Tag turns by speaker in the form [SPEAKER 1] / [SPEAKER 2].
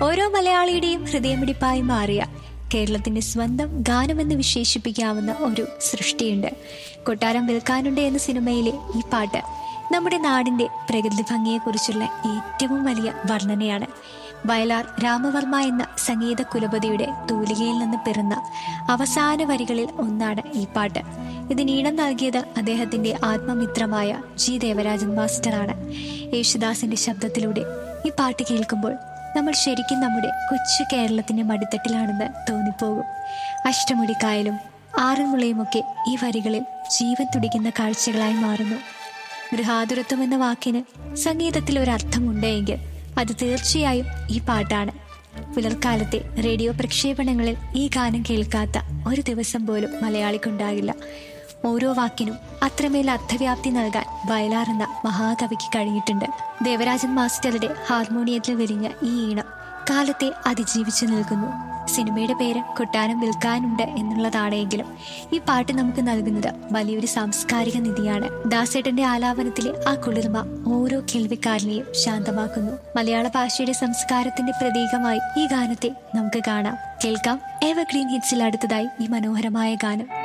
[SPEAKER 1] ഓരോ മലയാളിയുടെയും ഹൃദയമിടിപ്പായി മാറിയ കേരളത്തിന്റെ സ്വന്തം ഗാനമെന്ന് വിശേഷിപ്പിക്കാവുന്ന ഒരു സൃഷ്ടിയുണ്ട് കൊട്ടാരം വിൽക്കാനുണ്ട് എന്ന സിനിമയിലെ ഈ പാട്ട് നമ്മുടെ നാടിന്റെ പ്രകൃതി ഭംഗിയെക്കുറിച്ചുള്ള ഏറ്റവും വലിയ വർണ്ണനയാണ് വയലാർ രാമവർമ്മ എന്ന സംഗീത കുലപതിയുടെ തൂലികയിൽ നിന്ന് പിറന്ന അവസാന വരികളിൽ ഒന്നാണ് ഈ പാട്ട് ഇതിന് ഈണം നൽകിയത് അദ്ദേഹത്തിന്റെ ആത്മമിത്രമായ ജി ദേവരാജൻ മാസ്റ്ററാണ് യേശുദാസിന്റെ ശബ്ദത്തിലൂടെ ഈ പാട്ട് കേൾക്കുമ്പോൾ നമ്മൾ ശരിക്കും നമ്മുടെ കൊച്ചു കേരളത്തിന്റെ മടിത്തട്ടിലാണെന്ന് തോന്നിപ്പോകും അഷ്ടമുടിക്കായലും ആറന്മുളയുമൊക്കെ ഈ വരികളിൽ ജീവൻ തുടിക്കുന്ന കാഴ്ചകളായി മാറുന്നു ഗൃഹാതുരത്വം എന്ന വാക്കിന് സംഗീതത്തിൽ ഒരു അർത്ഥമുണ്ട് എങ്കിൽ അത് തീർച്ചയായും ഈ പാട്ടാണ് പുലർക്കാലത്തെ റേഡിയോ പ്രക്ഷേപണങ്ങളിൽ ഈ ഗാനം കേൾക്കാത്ത ഒരു ദിവസം പോലും മലയാളിക്കുണ്ടാകില്ല ഓരോ വാക്കിനും അത്രമേൽ അർത്ഥവ്യാപ്തി നൽകാൻ വയലാർ എന്ന മഹാകവിക്ക് കഴിഞ്ഞിട്ടുണ്ട് ദേവരാജൻ മാസ്റ്ററുടെ ഹാർമോണിയത്തിൽ വിരിഞ്ഞ ഈ ഈണം കാലത്തെ അതിജീവിച്ചു നിൽക്കുന്നു സിനിമയുടെ പേര് കൊട്ടാരം വിൽക്കാനുണ്ട് എന്നുള്ളതാണെങ്കിലും ഈ പാട്ട് നമുക്ക് നൽകുന്നത് വലിയൊരു സാംസ്കാരിക നിധിയാണ് ദാസേട്ടന്റെ ആലാപനത്തിലെ ആ കുളിർമ ഓരോ കേൾവിക്കാരനെയും ശാന്തമാക്കുന്നു മലയാള ഭാഷയുടെ സംസ്കാരത്തിന്റെ പ്രതീകമായി ഈ ഗാനത്തെ നമുക്ക് കാണാം കേൾക്കാം എവർഗ്രീൻ ഹിറ്റ്സിൽ അടുത്തതായി ഈ മനോഹരമായ ഗാനം